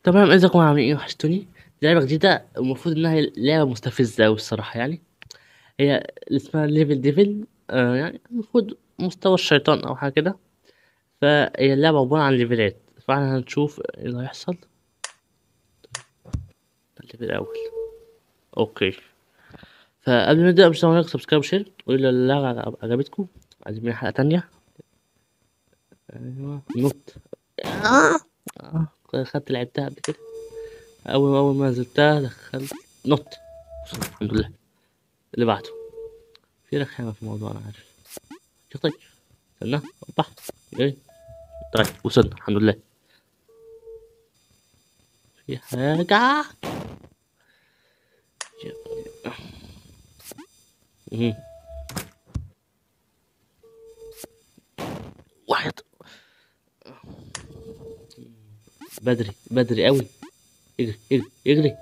تمام ازيكم عاملين ايه وحشتوني لعبة جديدة المفروض انها لعبة مستفزة اوي الصراحة يعني هي اسمها ليفل ديفل آه يعني المفروض مستوى الشيطان او حاجة كده فهي اللعبة عبارة عن ليفلات فاحنا هنشوف ايه اللي هيحصل الليفل الاول اوكي فقبل ما نبدأ مش لايك سبسكرايب وشير قولوا لو اللعبة عجبتكم عايزين منها حلقة تانية ايوه نط آه. آه. خدت لعبتها قبل كده اول ما اول ما نزلتها دخلت نط الحمد لله اللي بعده في رخامة في الموضوع انا عارف شوف طيب استنى بحث ايه طيب وصلنا الحمد لله في حاجة مهم. واحد بدري بدري قوي اجري اجري اجري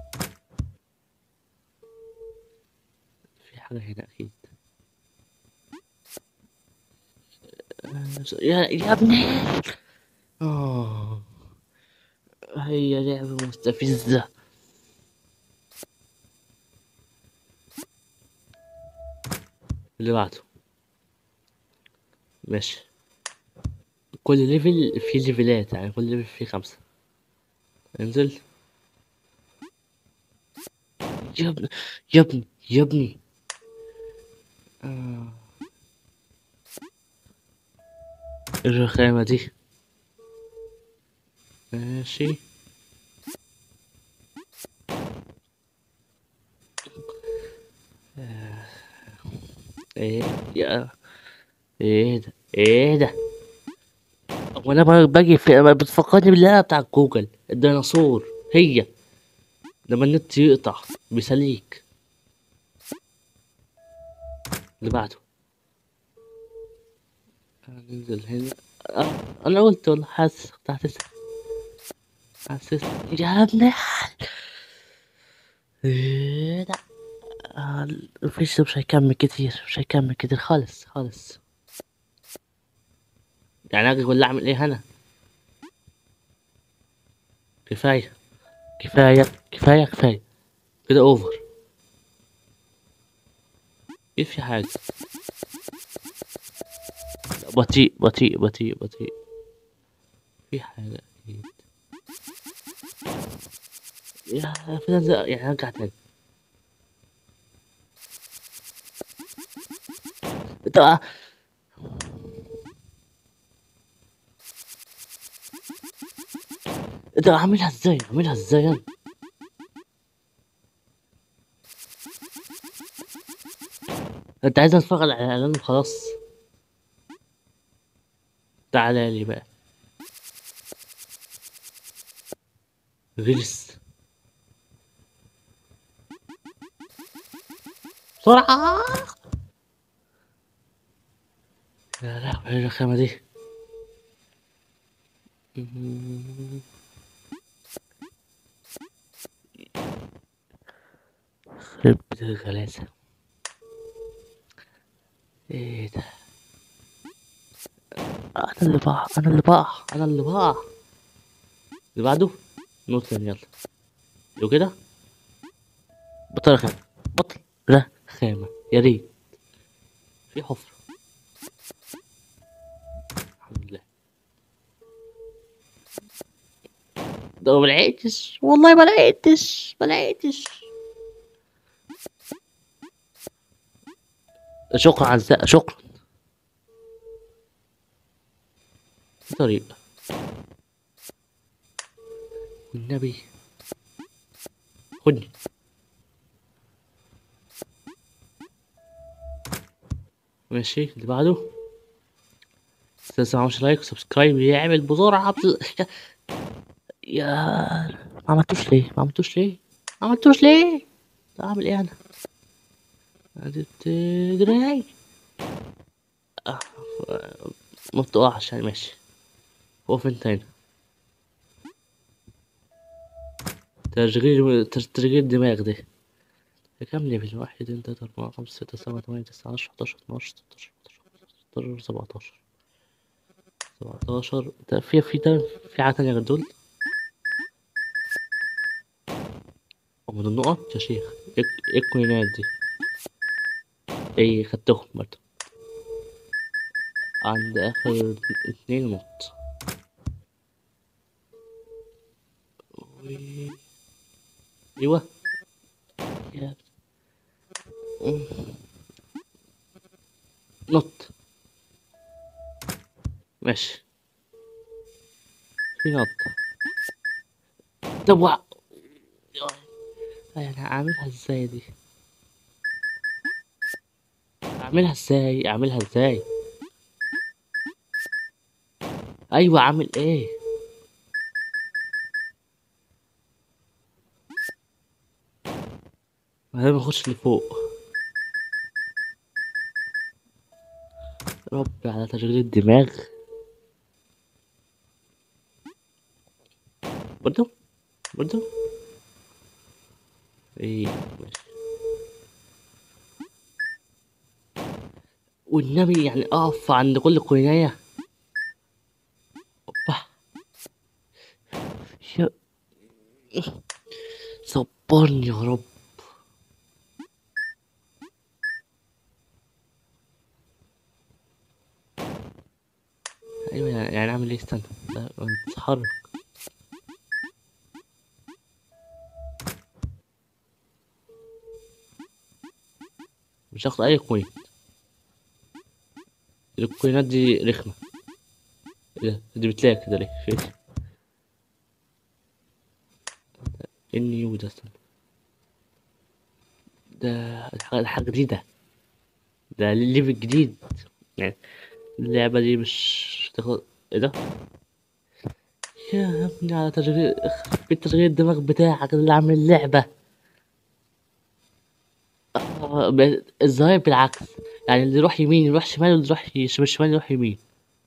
في حاجة هنا أكيد يا يا ابني آه هي لعبة مستفزة اللي بعده ماشي كل ليفل فيه ليفلات يعني كل ليفل فيه خمسة انزل يا ابني يا ابني يا ابني آه. الرخامة دي ماشي آه. ايه يا ايه ده ايه ده وانا ب- باجي في بتفكرني باللعبة بتاع جوجل الديناصور هي لما النت يقطع بيسليك اللي بعده ننزل هنا آه. انا قلت والله حاسس كنت حاسس حاسس يا ابني ايه ده آه، مفيش مش هيكمل كتير مش هيكمل كتير خالص خالص يعني اجي ولا اعمل ايه هنا كفايه كفايه كفايه كفايه كده اوفر ايه في حاجه بطيء بطيء بطيء بطيء في حاجه اكيد يا في ناس يعني ارجع تاني طب انت عاملها ازاي عاملها ازاي انا انت عايز اتفرج على الاعلان وخلاص تعالى لي بقى غلس بسرعة يا لهوي ايه الرخامة دي خرب بيت الغلاسة ايه ده انا اللي بقع انا اللي بقع انا اللي بقع اللي بعده نوت تاني يلا لو كده بطل رخامة بطل رخامة يا ريت في حفرة الحمد لله ده ما لقيتش والله ما لقيتش ما لقيتش شكرا على الزق شكرا في طريق والنبي خدني ماشي اللي بعده تنسى لايك وسبسكرايب يعمل بسرعة بس... يا ما عملتوش ليه ما عملتوش ليه ما عملتوش ليه طب اعمل ايه انا ادي دراعي آه، ما بتقعش يعني ماشي وقف انت هنا تشغيل تشغيل دماغ ده كام ليفل واحد اتنين تلاتة أربعة خمسة ستة سبعة تمانية تسعة عشرة حداشر اتناشر ستاشر ستاشر سبعتاشر سبعتاشر ده في في ده في حاجة تانية غير دول من النقط يا شيخ ايه إيه الكوينات دي ايه خدتهم برضه عند اخر اتنين نقط وي- ايوه يا أم. نط ماشي في نط طب وع- يعني اعملها ازاي دي اعملها ازاي اعملها ازاي ايوه عامل ايه لازم اخش لفوق رب على تشغيل الدماغ برضو برضو ايه ماشي والنبي يعني اقف عند كل قناية اوبا يا صبرني يا رب ايوه يعني يعني اعمل ايه استنى لا، اتحرك مش هاخد اي كوين الكوينات دي رخمة ايه ده دي بتلاقي كده ليه في ايه النيو ده استنى ده حاجة حاجة جديدة ده ليفل جديد يعني اللعبة دي مش تاخد ايه ده يا ابني على تشغيل في تشغيل الدماغ بتاعك اللي عامل اللعبة آه، ب- الظاهر بالعكس يعني اللي يروح يمين يروح شمال واللي يروح ي- شمال شمال يروح يمين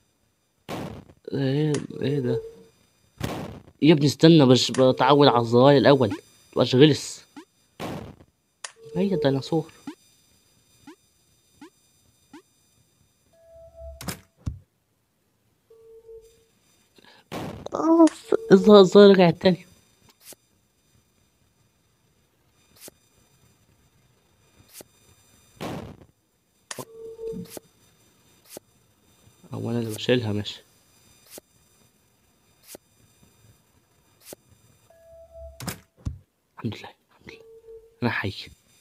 ايه ايه ده يا ابني استنى مش بتعود على الزراير الاول متبقاش غلس هي الديناصور اه الظاهر الظاهر رجع التاني هو انا اللي بشيلها ماشي الحمد لله الحمد لله انا حي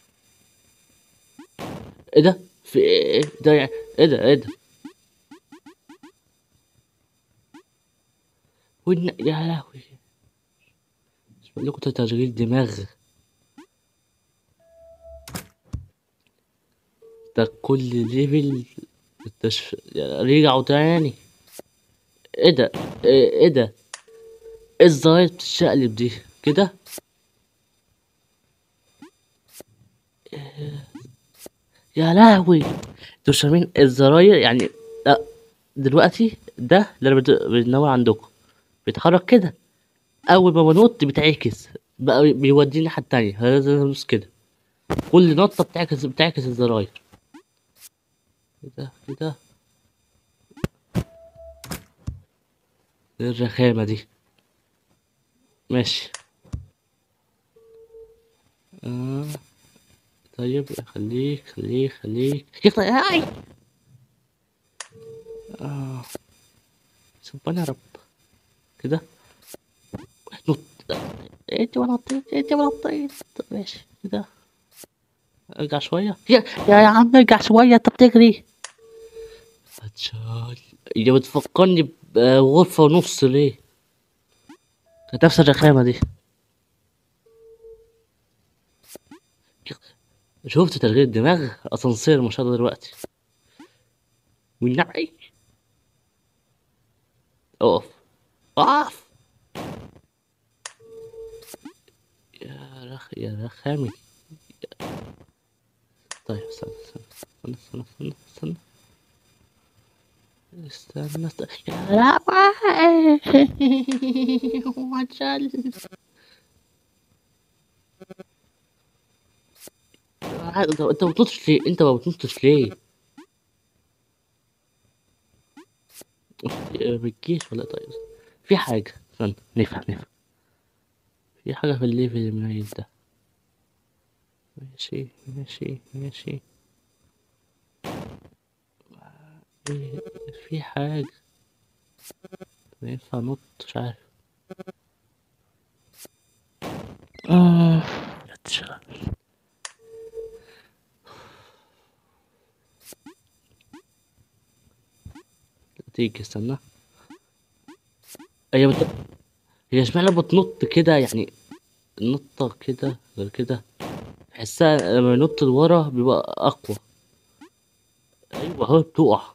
ايه ده في ايه إيه ده يعني ايه ده ايه ده والن... يا لهوي مش بقول لكم تشغيل دماغ ده كل ليفل التشف... رجعوا تاني ايه ده ايه إيه ده ايه الزراير بتتشقلب دي كده يا لهوي انتوا مش فاهمين الزراير يعني لا دلوقتي ده اللي انا بت- بنور عندكم بيتحرك كده اول ما بنط بيتعكس بقى بيوديني الناحيه التانية لازم ادوس كده كل نطه بتعكس بتعكس الزراير كده كده ايه الرخامه دي ماشي آه. طيب خليك خليك خليك يطلع هاي آه. سبحان يا رب كده نط انت ما نطيت انت ما نطيت طب ماشي كده ارجع شوية يا يا يا عم ارجع شوية انت بتجري هتشال يا بتفكرني بغرفة ونص ليه كانت نفس الرخامة دي شفت تشغيل الدماغ اسانسير ما شاء الله دلوقتي والنعي اقف اقف يا رخ يا رخامي طيب استنى استنى استنى استنى استنى استنى استنى استنى يا لا ما تشال انت انت ما بتنطش ليه انت ما بتنطش ليه بتجيش ولا طيب في حاجة استنى نفهم نفهم في حاجة في الليفل المنيل ده ماشي ماشي ماشي ايه في حاجة ينفع نط مش عارف آه اتشال تيجي استنى هي بت... هي اشمعنى بتنط كده يعني النطة كده غير كده تحسها لما ينط لورا بيبقى أقوى أيوة أهو بتقع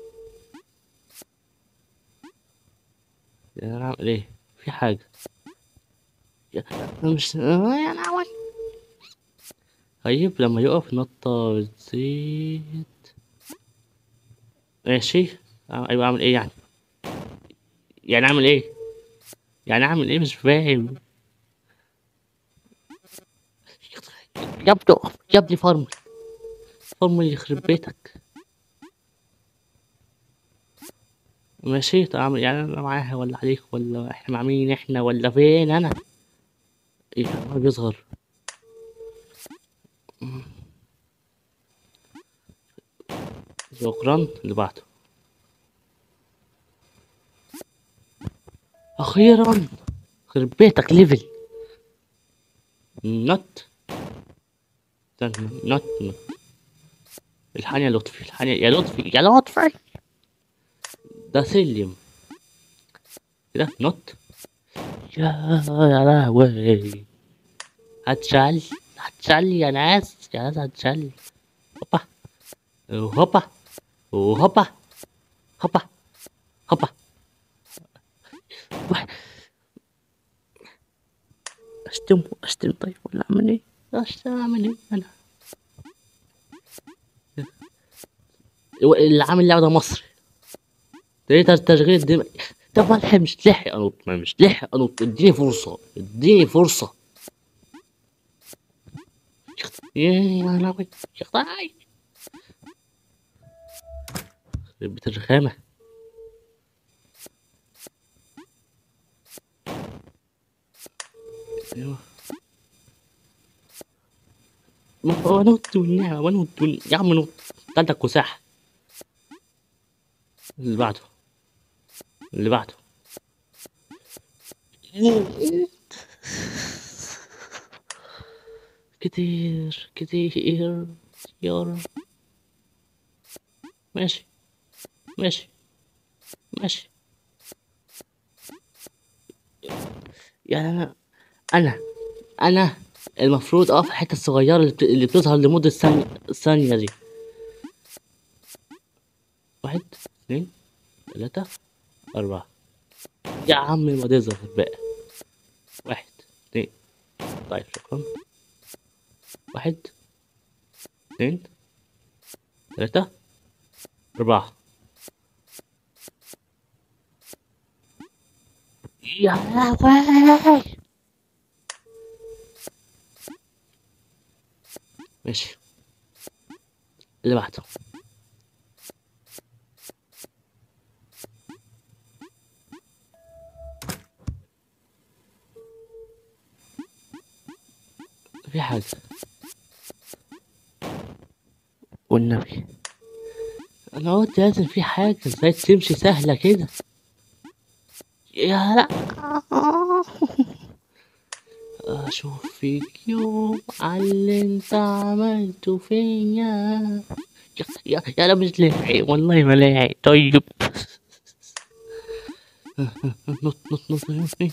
يعني أنا أعمل إيه؟ في حاجة يا- مش آه، يا لهوي طيب لما يقف نطة بتزيد ماشي أع- أيوة أعمل إيه يعني؟ يعني أعمل إيه؟ يعني أعمل إيه مش فاهم يا ابني يا ابني فرمل فرمل يخرب بيتك ماشي طب أعمل يعني أنا معاها ولا عليك ولا إحنا مع مين إحنا ولا فين أنا؟ إيه هو بيصغر شكرا اللي بعده أخيرا خرب بيتك ليفل نوت استنى نوت نوت الحقني يا لطفي الحقني يا لطفي يا لطفي ده سلم كده نوت يا يا لهوي هتشال هتشال يا ناس يا ناس هتشال هوبا هوبا هوبا هوبا هوبا واحد. اشتم اشتم طيب ولا اعمل ايه؟ اشتم اعمل ايه انا؟ هو اللي عامل اللعبة ده مصري تقدر تشغيل الدماء طب ما الحق مش لحق انط ما مش لحق انط اديني فرصة اديني فرصة يا لهوي يا خداي يخرب بيت الرخامة ايوه ما هو نط والنعمة ونط وال- يا عم نط عندك كساح اللي بعده اللي بعده كتير كتير يا ماشي ماشي ماشي يعني انا انا انا المفروض اقف في الحته الصغيره اللي, بت... اللي بتظهر لمده ثانيه الثانيه دي واحد اثنين ثلاثة أربعة يا عم ما تظهر بقى واحد اثنين طيب شكرا واحد اثنين ثلاثة أربعة يا لهوي ماشي اللي بعده في حاجة والنبي انا قلت لازم في حاجة ازاي تمشي سهلة كده يا لا اشوف فيك يوم على اللي انت عملته فيا يا يا يا لا مش لاعي والله ما لاعي طيب نط نط نط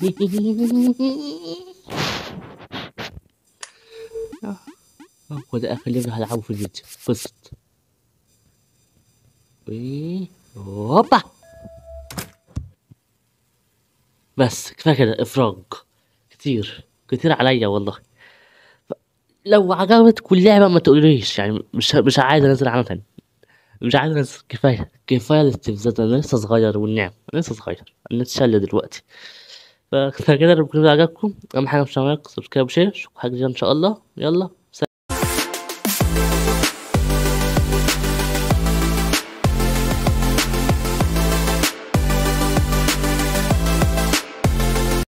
هو ده اخر ليفل هلعبه في الفيديو خلصت و- هوبا بس كفايه كده افراج كتير كتير عليا والله ف- لو عجبتكم اللعبه ما تقوليش يعني مش مش عايز انزل عنها تاني مش عايز انزل كفايه كفايه الاستفزاز انا لسه صغير والنعم انا لسه صغير انا اتشل دلوقتي فكده لو كنت عجبكم اهم حاجه مش سبسكرايب وشير اشوفكم حاجه جديده ان شاء الله يلا